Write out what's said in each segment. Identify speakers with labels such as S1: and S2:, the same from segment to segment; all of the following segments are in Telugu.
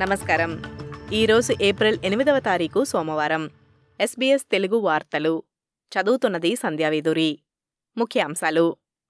S1: నమస్కారం ఈరోజు ఏప్రిల్ ఎనిమిదవ తారీఖు సోమవారం ఎస్బీఎస్ తెలుగు వార్తలు చదువుతున్నది సంధ్యావేదురి ముఖ్యాంశాలు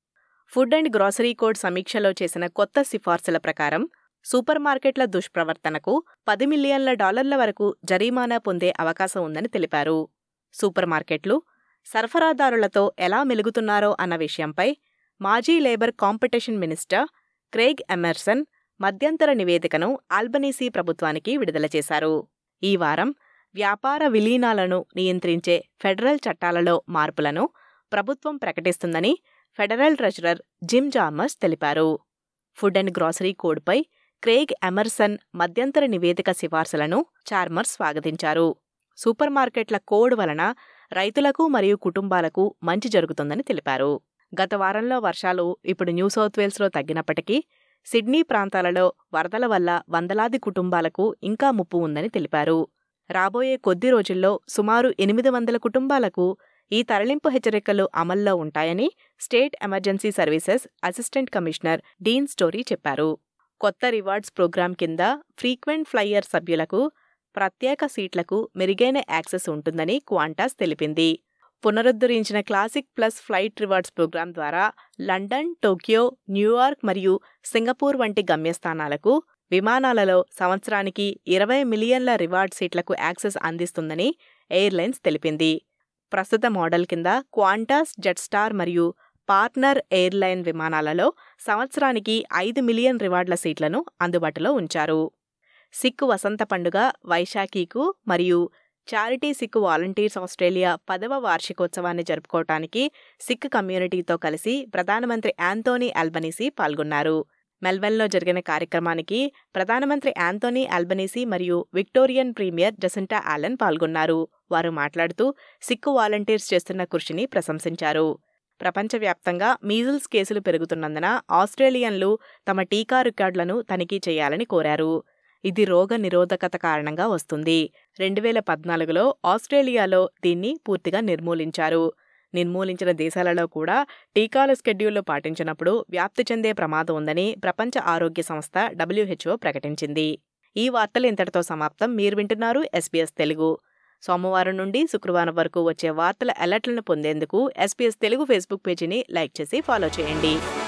S1: ఫుడ్ అండ్ గ్రాసరీ కోడ్ సమీక్షలో చేసిన కొత్త సిఫార్సుల ప్రకారం సూపర్ మార్కెట్ల దుష్ప్రవర్తనకు పది మిలియన్ల డాలర్ల వరకు జరిమానా పొందే అవకాశం ఉందని తెలిపారు సూపర్ మార్కెట్లు సరఫరాదారులతో ఎలా మెలుగుతున్నారో అన్న విషయంపై మాజీ labour competition minister Craig Emerson మధ్యంతర నివేదికను ఆల్బనీసీ ప్రభుత్వానికి విడుదల చేశారు ఈ వారం వ్యాపార విలీనాలను నియంత్రించే ఫెడరల్ చట్టాలలో మార్పులను ప్రభుత్వం ప్రకటిస్తుందని ఫెడరల్ ట్రెజరర్ జిమ్ జామర్స్ తెలిపారు ఫుడ్ అండ్ గ్రాసరీ కోడ్పై క్రేగ్ ఎమర్సన్ మధ్యంతర నివేదిక సిఫార్సులను చార్మర్స్ స్వాగతించారు సూపర్ మార్కెట్ల కోడ్ వలన రైతులకు మరియు కుటుంబాలకు మంచి జరుగుతుందని తెలిపారు గత వారంలో వర్షాలు ఇప్పుడు న్యూ సౌత్ వేల్స్లో తగ్గినప్పటికీ సిడ్నీ ప్రాంతాలలో వరదల వల్ల వందలాది కుటుంబాలకు ఇంకా ముప్పు ఉందని తెలిపారు రాబోయే కొద్ది రోజుల్లో సుమారు ఎనిమిది వందల కుటుంబాలకు ఈ తరలింపు హెచ్చరికలు అమల్లో ఉంటాయని state emergency services assistant commissioner Dean Story చెప్పారు కొత్త రివార్డ్స్ ప్రోగ్రాం కింద ఫ్రీక్వెంట్ ఫ్లైయర్ సభ్యులకు ప్రత్యేక సీట్లకు మెరుగైన యాక్సెస్ ఉంటుందని క్వాంటాస్ తెలిపింది పునరుద్ధరించిన classic plus flight rewards program ద్వారా లండన్ టోక్యో న్యూయార్క్ మరియు సింగపూర్ వంటి గమ్యస్థానాలకు విమానాలలో సంవత్సరానికి ఇరవై మిలియన్ల రివార్డ్ సీట్లకు యాక్సెస్ అందిస్తుందని ఎయిర్లైన్స్ తెలిపింది ప్రస్తుత మోడల్ కింద క్వాంటాస్ జెట్స్టార్ మరియు పార్ట్నర్ ఎయిర్లైన్ విమానాలలో సంవత్సరానికి ఐదు మిలియన్ రివార్డుల సీట్లను అందుబాటులో ఉంచారు సిక్కు వసంత పండుగ వైశాఖికు మరియు చారిటీ సిక్ వాలంటీర్స్ ఆస్ట్రేలియా పదవ వార్షికోత్సవాన్ని జరుపుకోవటానికి సిక్ కమ్యూనిటీతో కలిసి ప్రధానమంత్రి యాంతోనీ ఆల్బనీసీ పాల్గొన్నారు మెల్బెన్లో జరిగిన కార్యక్రమానికి ప్రధానమంత్రి యాంతోనీ ఆల్బనీసీ మరియు విక్టోరియన్ ప్రీమియర్ జసింటా ఆలన్ పాల్గొన్నారు వారు మాట్లాడుతూ సిక్కు వాలంటీర్స్ చేస్తున్న కృషిని ప్రశంసించారు ప్రపంచవ్యాప్తంగా మీజిల్స్ కేసులు పెరుగుతున్నందున ఆస్ట్రేలియన్లు తమ టీకా రికార్డులను తనిఖీ చేయాలని కోరారు ఇది రోగ నిరోధకత కారణంగా వస్తుంది రెండు వేల పద్నాలుగులో ఆస్ట్రేలియాలో దీన్ని పూర్తిగా నిర్మూలించారు నిర్మూలించిన దేశాలలో కూడా టీకాల స్కెడ్యూల్లో పాటించినప్పుడు వ్యాప్తి చెందే ప్రమాదం ఉందని ప్రపంచ ఆరోగ్య సంస్థ డబ్ల్యూహెచ్ఓ ప్రకటించింది ఈ వార్తలు ఇంతటితో సమాప్తం మీరు వింటున్నారు ఎస్బీఎస్ తెలుగు సోమవారం నుండి శుక్రవారం వరకు వచ్చే వార్తల అలర్ట్లను పొందేందుకు ఎస్బీఎస్ తెలుగు ఫేస్బుక్ పేజీని లైక్ చేసి ఫాలో చేయండి